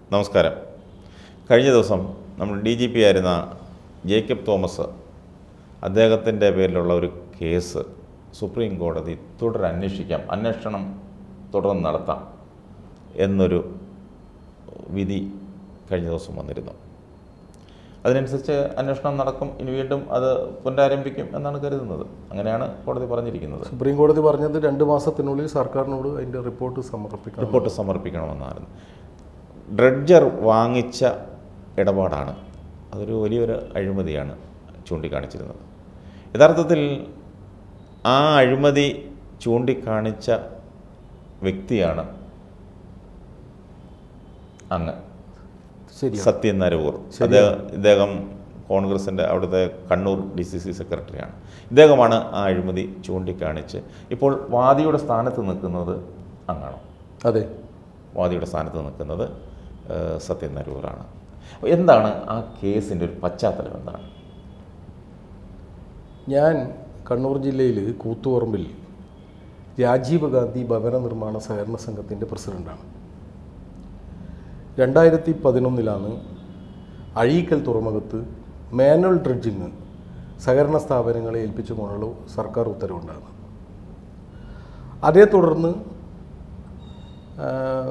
നമസ്കാരം കഴിഞ്ഞ ദിവസം നമ്മൾ ഡി ജി പി ആയിരുന്ന ജേക്കബ് തോമസ് അദ്ദേഹത്തിൻ്റെ പേരിലുള്ള ഒരു കേസ് സുപ്രീം കോടതി തുടരന്വേഷിക്കാം അന്വേഷണം തുടർന്ന് നടത്താം എന്നൊരു വിധി കഴിഞ്ഞ ദിവസം വന്നിരുന്നു അതിനനുസരിച്ച് അന്വേഷണം നടക്കും ഇനി വീണ്ടും അത് പുനരാരംഭിക്കും എന്നാണ് കരുതുന്നത് അങ്ങനെയാണ് കോടതി പറഞ്ഞിരിക്കുന്നത് സുപ്രീം കോടതി പറഞ്ഞത് രണ്ട് മാസത്തിനുള്ളിൽ സർക്കാരിനോട് അതിൻ്റെ റിപ്പോർട്ട് സമർപ്പിക്കണം റിപ്പോർട്ട് സമർപ്പിക്കണമെന്നായിരുന്നു ഡ്രഡ്ജർ വാങ്ങിച്ച ഇടപാടാണ് അതൊരു വലിയൊരു അഴിമതിയാണ് ചൂണ്ടിക്കാണിച്ചിരുന്നത് യഥാർത്ഥത്തിൽ ആ അഴിമതി ചൂണ്ടിക്കാണിച്ച വ്യക്തിയാണ് അങ്ങ് ശരിയാണ് സത്യൻ നരവൂർ അദ്ദേഹം ഇദ്ദേഹം കോൺഗ്രസിൻ്റെ അവിടുത്തെ കണ്ണൂർ ഡി സി സി സെക്രട്ടറിയാണ് ഇദ്ദേഹമാണ് ആ അഴിമതി ചൂണ്ടിക്കാണിച്ച് ഇപ്പോൾ വാദിയുടെ സ്ഥാനത്ത് നിൽക്കുന്നത് അങ്ങാണോ അതെ വാദിയുടെ സ്ഥാനത്ത് നിൽക്കുന്നത് ഏഹ്, സത്യൻ നരൂറാണ് അപ്പോൾ എന്താണ് ആ കേസിൻ്റെ ഒരു പശ്ചാത്തലം എന്താണ് ഞാൻ കണ്ണൂർ ജില്ലയിൽ കൂത്തുപറമ്പിൽ രാജീവ് ഗാന്ധി ഭവന നിർമ്മാണ സഹകരണ സംഘത്തിൻ്റെ പ്രസിഡൻ്റാണ് രണ്ടായിരത്തി പതിനൊന്നിലാണ് അഴീക്കൽ തുറമുഖത്ത് മാനുവൽ ഡ്രഡ്ജിങ് സഹകരണ സ്ഥാപനങ്ങളെ ഏൽപ്പിച്ചുകൊണ്ടുള്ള സർക്കാർ ഉത്തരവുണ്ടാകുന്നത് അതേ തുടർന്ന് ആ,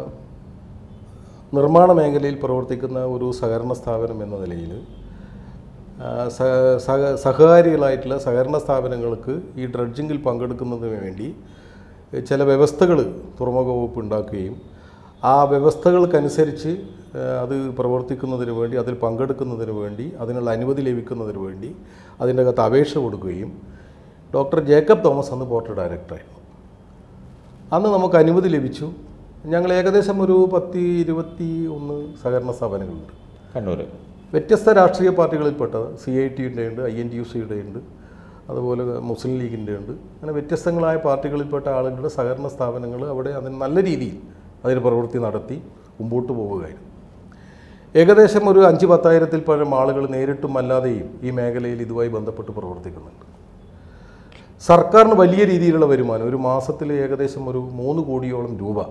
നിർമ്മാണ മേഖലയിൽ പ്രവർത്തിക്കുന്ന ഒരു സഹകരണ സ്ഥാപനം എന്ന നിലയിൽ ആ, സ- സഹ- സഹകാരികളായിട്ടുള്ള സഹകരണ സ്ഥാപനങ്ങൾക്ക് ഈ ഡ്രഡ്ജിങ്ങിൽ പങ്കെടുക്കുന്നതിന് വേണ്ടി ചില വ്യവസ്ഥകൾ തുറമുഖ വകുപ്പ് ഉണ്ടാക്കുകയും ആ വ്യവസ്ഥകൾക്കനുസരിച്ച് ആ, അത് പ്രവർത്തിക്കുന്നതിന് വേണ്ടി അതിൽ പങ്കെടുക്കുന്നതിന് വേണ്ടി അതിനുള്ള അനുമതി ലഭിക്കുന്നതിന് വേണ്ടി അതിൻ്റെ അകത്ത് അപേക്ഷ കൊടുക്കുകയും ഡോക്ടർ ജേക്കബ് തോമസ് അന്ന് പോർട്ട് ഡയറക്ടറായിരുന്നു അന്ന് നമുക്ക് അനുമതി ലഭിച്ചു ഞങ്ങൾ ഏകദേശം ഒരു പത്തി ഇരുപത്തി ഒന്ന് സഹകരണ സ്ഥാപനങ്ങളുണ്ട് കണ്ണൂർ വ്യത്യസ്ത രാഷ്ട്രീയ പാർട്ടികളിൽപ്പെട്ട സി ഐ ടിയുടെ ഉണ്ട് ഐ എൻ ടി യു സിയുടെ ഉണ്ട് അതുപോലെ മുസ്ലിം ലീഗിൻ്റെ ഉണ്ട് അങ്ങനെ വ്യത്യസ്തങ്ങളായ പാർട്ടികളിൽപ്പെട്ട ആളുകളുടെ സഹകരണ സ്ഥാപനങ്ങൾ അവിടെ അതിന് നല്ല രീതിയിൽ അതിന് പ്രവൃത്തി നടത്തി മുമ്പോട്ട് പോവുകയായിരുന്നു ഏകദേശം ഒരു അഞ്ച് പത്തായിരത്തിൽ പരം ആളുകൾ നേരിട്ടും അല്ലാതെയും ഈ മേഖലയിൽ ഇതുമായി ബന്ധപ്പെട്ട് പ്രവർത്തിക്കുന്നുണ്ട് സർക്കാരിന് വലിയ രീതിയിലുള്ള വരുമാനം ഒരു മാസത്തിൽ ഏകദേശം ഒരു മൂന്ന് കോടിയോളം രൂപ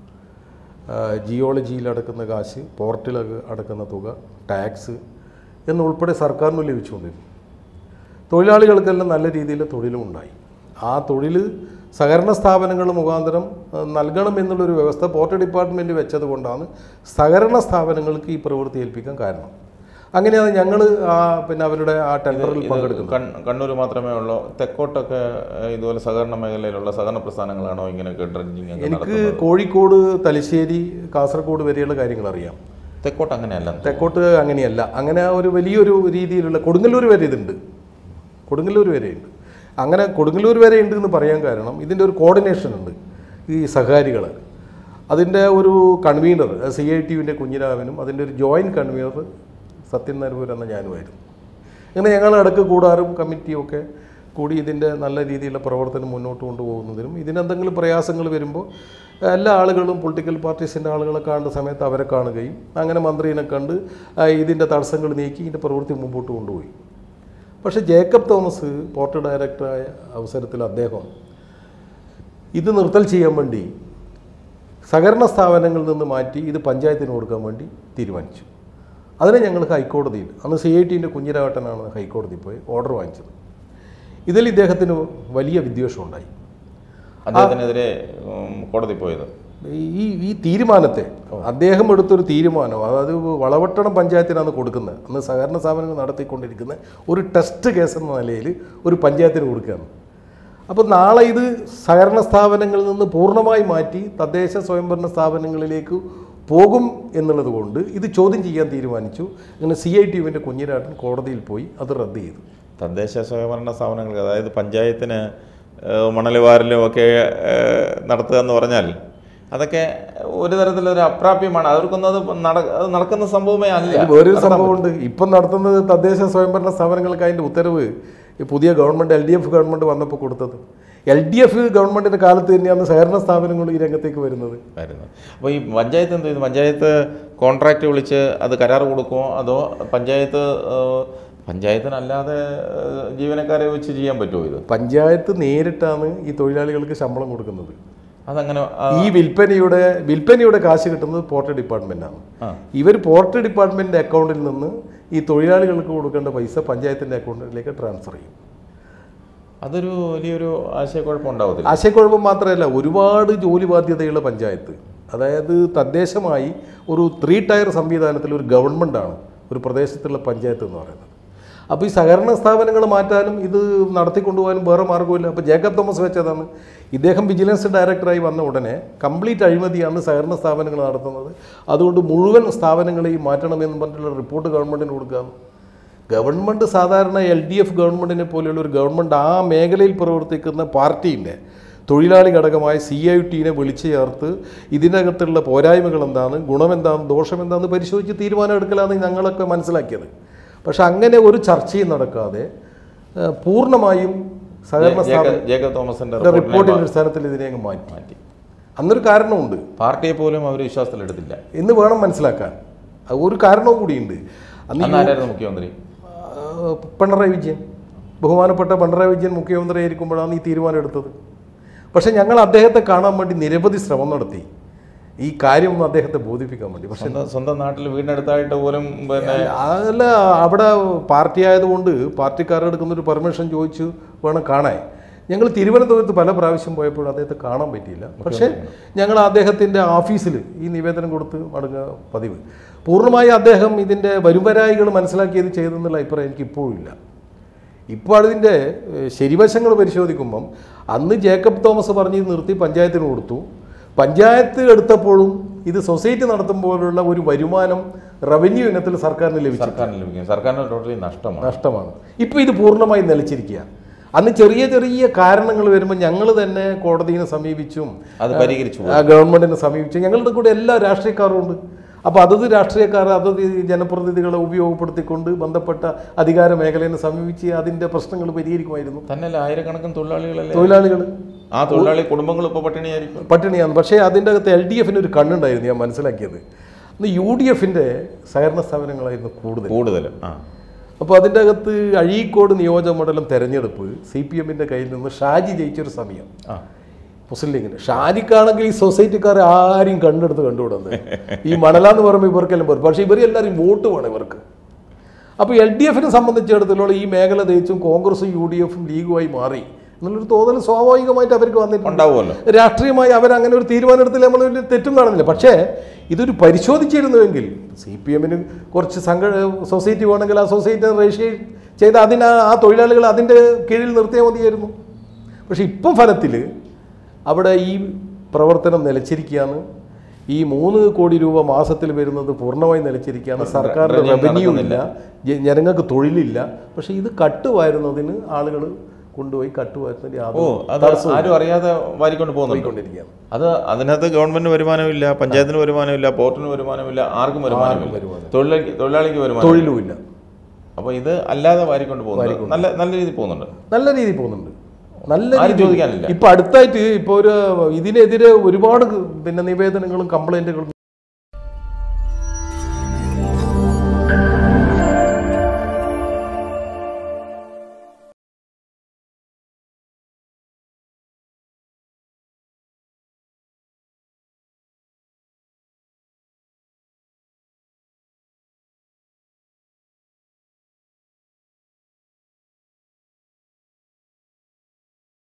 ആ, ജിയോളജിയിൽ അടക്കുന്ന കാശ് പോർട്ടിൽ അടക്കുന്ന തുക ടാക്സ് എന്നുൾപ്പെടെ സർക്കാരിന് ലഭിച്ചുകൊണ്ടിരുന്നു തൊഴിലാളികൾക്കെല്ലാം നല്ല രീതിയിൽ തൊഴിലും ഉണ്ടായി ആ തൊഴിൽ സഹകരണ സ്ഥാപനങ്ങൾ മുഖാന്തരം ആ, നൽകണം എന്നുള്ളൊരു വ്യവസ്ഥ പോർട്ട് ഡിപ്പാർട്ട്മെൻറ്റ് വെച്ചത് കൊണ്ടാണ് സഹകരണ സ്ഥാപനങ്ങൾക്ക് ഈ പ്രവൃത്തി ഏൽപ്പിക്കാൻ കാരണം അങ്ങനെയാണ് ഞങ്ങൾ ആ പിന്നെ അവരുടെ ആ ടെൻഡറിൽ പങ്കെടുക്കുന്നത് കൺ- കണ്ണൂർ മാത്രമേ ഉള്ളൂ തെക്കോട്ടൊക്കെ ഏഹ്, ഇതുപോലെ സഹകരണ മേഖലയിലുള്ള സഹകരണ പ്രസ്ഥാനങ്ങളാണോ ഇങ്ങനെയൊക്കെ ഡ്രഡ്ജിങ് ഒക്കെ എനിക്ക് നടത്തുന്നത് കോഴിക്കോട് തലശ്ശേരി കാസർഗോഡ് വരെയുള്ള കാര്യങ്ങൾ അറിയാം തെക്കോട്ട് അങ്ങനെയല്ല തെക്കോട്ട് അങ്ങനെയല്ല അങ്ങനെ ആ ഒരു വലിയൊരു രീതിയിലുള്ള കൊടുങ്ങല്ലൂർ വരെ ഇതുണ്ട് കൊടുങ്ങല്ലൂർ വരെ ഉണ്ട് അങ്ങനെ കൊടുങ്ങല്ലൂർ വരെ ഉണ്ട് എന്ന് പറയാൻ കാരണം ഇതിൻ്റെ ഒരു കോർഡിനേഷൻ ഉണ്ട് ഈ സഹകാരികൾ അതിൻ്റെ ഒരു കൺവീനർ സി ഐ ടി യുവിൻ്റെ കുഞ്ഞിരാമനും അതിൻ്റെ ഒരു ജോയിൻറ്റ് കൺവീനർ സത്യൻ നരൂർ എന്ന ഞാനുമായിരുന്നു അങ്ങനെ ഞങ്ങൾ ഇടയ്ക്ക് കൂടാറും കമ്മിറ്റിയും ഒക്കെ കൂടി ഇതിൻ്റെ നല്ല രീതിയിലുള്ള പ്രവർത്തനം മുന്നോട്ട് കൊണ്ടുപോകുന്നതിനും ഇതിനെന്തെങ്കിലും പ്രയാസങ്ങൾ വരുമ്പോൾ എല്ലാ ആളുകളും പൊളിറ്റിക്കൽ പാർട്ടീസിൻ്റെ ആളുകളെ കാണുന്ന സമയത്ത് അവരെ കാണുകയും അങ്ങനെ മന്ത്രിനെ കണ്ട് ആ, ഇതിൻ്റെ തടസ്സങ്ങൾ നീക്കി ഇതിൻ്റെ പ്രവൃത്തി മുമ്പോട്ട് കൊണ്ടുപോയി പക്ഷേ ജേക്കബ് തോമസ് പോർട്ട് ഡയറക്ടറായ അവസരത്തിൽ അദ്ദേഹം ഇത് നിർത്തൽ ചെയ്യാൻ വേണ്ടി സഹകരണ സ്ഥാപനങ്ങളിൽ നിന്ന് മാറ്റി ഇത് പഞ്ചായത്തിന് കൊടുക്കാൻ വേണ്ടി തീരുമാനിച്ചു അതിനെ ഞങ്ങൾ ഹൈക്കോടതിയിൽ അന്ന് സി ഐ ടിൻ്റെ കുഞ്ഞിരാവട്ടനാണ് ഹൈക്കോടതിയിൽ പോയി ഓർഡർ വാങ്ങിച്ചത് ഇതിൽ ഇദ്ദേഹത്തിന് വലിയ വിദ്വേഷം ഉണ്ടായി അദ്ദേഹത്തിനെതിരെ ഉം, കോടതി പോയത് ഈ ഈ തീരുമാനത്തെ അദ്ദേഹം എടുത്തൊരു തീരുമാനം അതായത് വളവട്ടണം പഞ്ചായത്തിനാണ് കൊടുക്കുന്നത് അന്ന് സഹകരണ സ്ഥാപനങ്ങൾ നടത്തിക്കൊണ്ടിരിക്കുന്ന ഒരു ടെസ്റ്റ് കേസ് എന്ന നിലയിൽ ഒരു പഞ്ചായത്തിന് കൊടുക്കുകയാണ് അപ്പോൾ നാളെ ഇത് സഹകരണ സ്ഥാപനങ്ങളിൽ നിന്ന് പൂർണ്ണമായി മാറ്റി തദ്ദേശ സ്വയംഭരണ സ്ഥാപനങ്ങളിലേക്ക് പോകും എന്നുള്ളത് കൊണ്ട് ഇത് ചോദ്യം ചെയ്യാൻ തീരുമാനിച്ചു അങ്ങനെ സി ഐ ടി യുവിൻ്റെ കുഞ്ഞിരാട്ടൻ കോടതിയിൽ പോയി അത് റദ്ദ് ചെയ്തു തദ്ദേശ സ്വയംഭരണ സ്ഥാപനങ്ങൾക്ക് അതായത് പഞ്ചായത്തിന് ഏഹ്, മണലുവാരലും ഒക്കെ ഏഹ്, നടത്തുക എന്ന് പറഞ്ഞാൽ അതൊക്കെ ഒരു തരത്തിലൊരു അപ്രാപ്യമാണ് അവർക്കൊന്നും അത് നട അത് നടക്കുന്ന സംഭവമേ അല്ല അതിൽ വേറൊരു സംഭവമുണ്ട് ഇപ്പം നടത്തുന്നത് തദ്ദേശ സ്വയംഭരണ സ്ഥാപനങ്ങൾക്ക് അതിൻ്റെ ഉത്തരവ് ഈ പുതിയ government L D F government വന്നപ്പോൾ കൊടുത്തത് എൽ ഡി എഫ് ഗവൺമെൻറ്റിൻ്റെ കാലത്ത് തന്നെയാണ് സഹകരണ സ്ഥാപനങ്ങൾ ഈ രംഗത്തേക്ക് വരുന്നത് ആയിരുന്നു അപ്പോൾ ഈ പഞ്ചായത്ത് എന്ത് ചെയ്യുന്നു പഞ്ചായത്ത് കോൺട്രാക്റ്റ് വിളിച്ച് അത് കരാർ കൊടുക്കുമോ അതോ പഞ്ചായത്ത് ഏഹ്, പഞ്ചായത്തിനല്ലാതെ ഏഹ്, ജീവനക്കാരെ വെച്ച് ചെയ്യാൻ പറ്റുമോ ഇത് പഞ്ചായത്ത് നേരിട്ടാണ് ഈ തൊഴിലാളികൾക്ക് ശമ്പളം കൊടുക്കുന്നത് അതങ്ങനെ ആ, ഈ വിൽപ്പനയുടെ വിൽപ്പനയുടെ കാശ് കിട്ടുന്നത് പോർട്ട് ഡിപ്പാർട്ട്മെന്റാണ് ആ. ഇവർ പോർട്ട് ഡിപ്പാർട്ട്മെന്റിന്റെ അക്കൗണ്ടിൽ നിന്ന് ഈ തൊഴിലാളികൾക്ക് കൊടുക്കേണ്ട പൈസ പഞ്ചായത്തിന്റെ അക്കൗണ്ടിലേക്ക് ട്രാൻസ്ഫർ ചെയ്യും അതൊരു വലിയൊരു ആശയക്കുഴപ്പം ഉണ്ടാവത്തില്ല ആശയക്കുഴപ്പം മാത്രമല്ല ഒരുപാട് ജോലി ബാധ്യതയുള്ള പഞ്ചായത്ത് അതായത് തദ്ദേശമായി ഒരു ത്രീ ടയർ സംവിധാനത്തിൽ ഒരു ഗവൺമെൻറ്റാണ് ഒരു പ്രദേശത്തുള്ള പഞ്ചായത്ത് എന്ന് പറയുന്നത് അപ്പോൾ ഈ സഹകരണ സ്ഥാപനങ്ങൾ മാറ്റാനും ഇത് നടത്തിക്കൊണ്ടുപോകാനും വേറെ മാർഗ്ഗമില്ല അപ്പോൾ ജേക്കബ് തോമസ് വെച്ചതാണ് ഇദ്ദേഹം വിജിലൻസ് ഡയറക്ടറായി വന്ന ഉടനെ കംപ്ലീറ്റ് അഴിമതിയാണ് സഹകരണ സ്ഥാപനങ്ങൾ നടത്തുന്നത് അതുകൊണ്ട് മുഴുവൻ സ്ഥാപനങ്ങളെയും മാറ്റണമെന്ന് പറഞ്ഞിട്ടുള്ള റിപ്പോർട്ട് ഗവൺമെൻറ്റിന് കൊടുക്കുകയാണ് ഗവൺമെൻറ് സാധാരണ എൽ ഡി എഫ് ഗവൺമെൻറ്റിനെ പോലെയുള്ള ഒരു ഗവൺമെൻറ് ആ മേഖലയിൽ പ്രവർത്തിക്കുന്ന പാർട്ടീൻ്റെ തൊഴിലാളി ഘടകമായ സി ഐ ടിനെ വിളിച്ചു ചേർത്ത് ഇതിനകത്തുള്ള പോരായ്മകൾ എന്താണ് ഗുണമെന്താണ് ദോഷമെന്താണെന്ന് പരിശോധിച്ച് തീരുമാനം എടുക്കലാന്ന് ഞങ്ങളൊക്കെ മനസ്സിലാക്കിയത് പക്ഷെ അങ്ങനെ ഒരു ചർച്ചയും നടക്കാതെ ഏഹ്, പൂർണ്ണമായും സഹകരണ സ്ഥാപന ജേക്കബ് ജേക്കബ് തോമസിന്റെ റിപ്പോർട്ടിനെ റിപ്പോർട്ടിൻ്റെ അടിസ്ഥാനത്തിൽ ഇതിനെ അങ്ങ് മാറ്റി മാറ്റി അന്നൊരു കാരണമുണ്ട് പാർട്ടിയെ പോലും അവർ വിശ്വാസത്തിലെടുത്തില്ല എന്ന് വേണം മനസ്സിലാക്കാൻ അത് ഒരു കാരണവും കൂടിയുണ്ട് അന്ന് അന്ന് ആരായിരുന്നു മുഖ്യമന്ത്രി ആ, പിണറായി വിജയൻ ബഹുമാനപ്പെട്ട പിണറായി വിജയൻ മുഖ്യമന്ത്രി ആയിരിക്കുമ്പോഴാണ് ഈ തീരുമാനം എടുത്തത് പക്ഷേ ഞങ്ങൾ അദ്ദേഹത്തെ കാണാൻ വേണ്ടി നിരവധി ശ്രമം നടത്തി ഈ കാര്യം ഒന്ന് അദ്ദേഹത്തെ ബോധിപ്പിക്കാൻ വേണ്ടി പക്ഷേ സ്വന്തം സ്വന്തം നാട്ടിൽ വീടിനടുത്തായിട്ട് പോലും പിന്നെ അതല്ല അവിടെ പാർട്ടി ആയതുകൊണ്ട് പാർട്ടിക്കാരുടെ എടുക്കുന്ന ഒരു പെർമിഷൻ ചോദിച്ചു വേണം കാണാൻ ഞങ്ങൾ തിരുവനന്തപുരത്ത് പല പ്രാവശ്യം പോയപ്പോൾ അദ്ദേഹത്തെ കാണാൻ പറ്റിയില്ല പക്ഷേ ഞങ്ങൾ അദ്ദേഹത്തിൻ്റെ ഓഫീസിൽ ഈ നിവേദനം കൊടുത്ത് മടങ്ങുക പതിവ് പൂർണ്ണമായി അദ്ദേഹം ഇതിൻ്റെ വരുംവരായികൾ മനസ്സിലാക്കിയത് ചെയ്തെന്നുള്ള അഭിപ്രായം എനിക്ക് ഇപ്പോഴും ഇല്ല ഇപ്പോൾ അതിൻ്റെ ഏഹ്, ശരിവശങ്ങൾ പരിശോധിക്കുമ്പം അന്ന് ജേക്കബ് തോമസ് പറഞ്ഞ് ഇത് നിർത്തി പഞ്ചായത്തിന് കൊടുത്തു പഞ്ചായത്ത് എടുത്തപ്പോഴും ഇത് സൊസൈറ്റി നടത്തുമ്പോഴുള്ള ഒരു വരുമാനം റവന്യൂ ഇനത്തിൽ സർക്കാരിന് ലഭിച്ചു സർക്കാരിന് ലഭിക്കും സർക്കാരിന് ടോട്ടലി നഷ്ടമാണ് നഷ്ടമാണ് ഇപ്പോൾ ഇത് പൂർണ്ണമായി നിലച്ചിരിക്കുക അന്ന് ചെറിയ ചെറിയ കാരണങ്ങൾ വരുമ്പോൾ ഞങ്ങൾ തന്നെ കോടതിയെ സമീപിച്ചും അത് പരിഹരിച്ചു ആ, ഗവൺമെന്റിനെ സമീപിച്ചു ഞങ്ങളുടെ കൂടെ എല്ലാ രാഷ്ട്രീയക്കാരും ഉണ്ട് അപ്പോൾ അതത് രാഷ്ട്രീയക്കാർ അതത് ജനപ്രതിനിധികളെ ഉപയോഗപ്പെടുത്തിക്കൊണ്ട് ബന്ധപ്പെട്ട അധികാര മേഖലയെ സമീപിച്ച് അതിൻ്റെ പ്രശ്നങ്ങൾ പരിഹരിക്കുമായിരുന്നു തന്നെയല്ല ആയിരക്കണക്കിന് തൊഴിലാളികളല്ലേ തൊഴിലാളികൾ ആ തൊഴിലാളി കുടുംബങ്ങൾ ഇപ്പോൾ പട്ടിണിയായിരിക്കും പട്ടിണിയാണ് പക്ഷേ അതിൻ്റെ അകത്ത് എൽ ഡി എഫിന് ഒരു കണ്ണുണ്ടായിരുന്നു ഞാൻ മനസ്സിലാക്കിയത് ഇന്ന് യു ഡി എഫിൻ്റെ സഹകരണ സ്ഥാപനങ്ങളായിരുന്നു കൂടുതൽ കൂടുതലും ആ അപ്പോൾ അതിൻ്റെ അകത്ത് അഴീക്കോട് നിയോജക മണ്ഡലം തെരഞ്ഞെടുപ്പ് സി പി എമ്മിൻ്റെ കയ്യിൽ നിന്ന് ഷാജി ജയിച്ചൊരു സമയം ആ മുസ്ലിം ലീഗിന് ഷാജിക്കാണെങ്കിൽ ഈ സൊസൈറ്റിക്കാർ ആരും കണ്ടെടുത്ത് കണ്ടുവിടുന്നത് ഈ മണലാന്ന് പറയുമ്പോൾ ഇവർക്കെല്ലാം പോരും പക്ഷേ ഇവർ എല്ലാവരും വോട്ട് വേണം ഇവർക്ക് അപ്പോൾ എൽ ഡി എഫിനെ സംബന്ധിച്ചിടത്തോളം ഈ മേഖല തേച്ചും കോൺഗ്രസും യു ഡി എഫും ലീഗുമായി മാറി എന്നുള്ളൊരു തോന്നൽ സ്വാഭാവികമായിട്ട് അവർക്ക് വന്നിട്ടുണ്ട് ഉണ്ടാവുമല്ലോ രാഷ്ട്രീയമായി അവരങ്ങനെ ഒരു തീരുമാനം എടുത്തില്ല നമ്മൾ വലിയ തെറ്റും കാണുന്നില്ല പക്ഷേ ഇതൊരു പരിശോധിച്ചിരുന്നുവെങ്കിൽ സി പി എമ്മിന് കുറച്ച് സംഘ സൊസൈറ്റി വേണമെങ്കിൽ ആ സൊസൈറ്റി രജിസ്റ്റർ ചെയ്ത് അതിന് ആ തൊഴിലാളികൾ അതിൻ്റെ കീഴിൽ നിർത്തിയാൽ മതിയായിരുന്നു പക്ഷേ ഇപ്പം ഫലത്തിൽ അവിടെ ഈ പ്രവർത്തനം നിലച്ചിരിക്കുകയാണ് ഈ മൂന്ന് കോടി രൂപ മാസത്തിൽ വരുന്നത് പൂർണ്ണമായി നിലച്ചിരിക്കുകയാണ് സർക്കാരിൻ്റെ ഡ്രഡ്ജിങ് റവന്യൂ ഇല്ല നടക്കുന്നില്ല. ജ- ജനങ്ങൾക്ക് തൊഴിലില്ല പക്ഷേ ഇത് കട്ടുവാരുന്നതിന് ആളുകൾ കൊണ്ടുപോയി കട്ടുവാരുന്നതിന് ഓ യാതൊരു അത് തടസ്സവും ആരും അറിയാതെ വാരിക്കൊണ്ട് പോകുന്നുണ്ട് പോയിക്കൊണ്ടിരിക്കുകയാണ് അത് അതിനകത്ത് ഗവൺമെന്റിന് വരുമാനമില്ല പഞ്ചായത്തിന് വരുമാനമില്ല പോർട്ടിന് വരുമാനമില്ല ആർക്കും വരുമാനമില്ല വരുമാനം. തൊഴിലാളി തൊഴിലാളിക്ക് വരുമാനം തൊഴിലുമില്ല അപ്പോൾ ഇത് അല്ലാതെ വാരിക്കൊണ്ട് പോകുന്നുണ്ട് നല്ല നല്ല രീതിയിൽ പോകുന്നുണ്ട് നല്ല രീതിയിൽ പോകുന്നുണ്ട് നല്ല ആരും രീതിയിൽ ചോദിക്കാനില്ല. ഇപ്പൊ അടുത്തായിട്ട് ഇപ്പൊ ഒരു ഇതിനെതിരെ ഒരുപാട് പിന്നെ നിവേദനങ്ങളും കംപ്ലൈന്റുകളും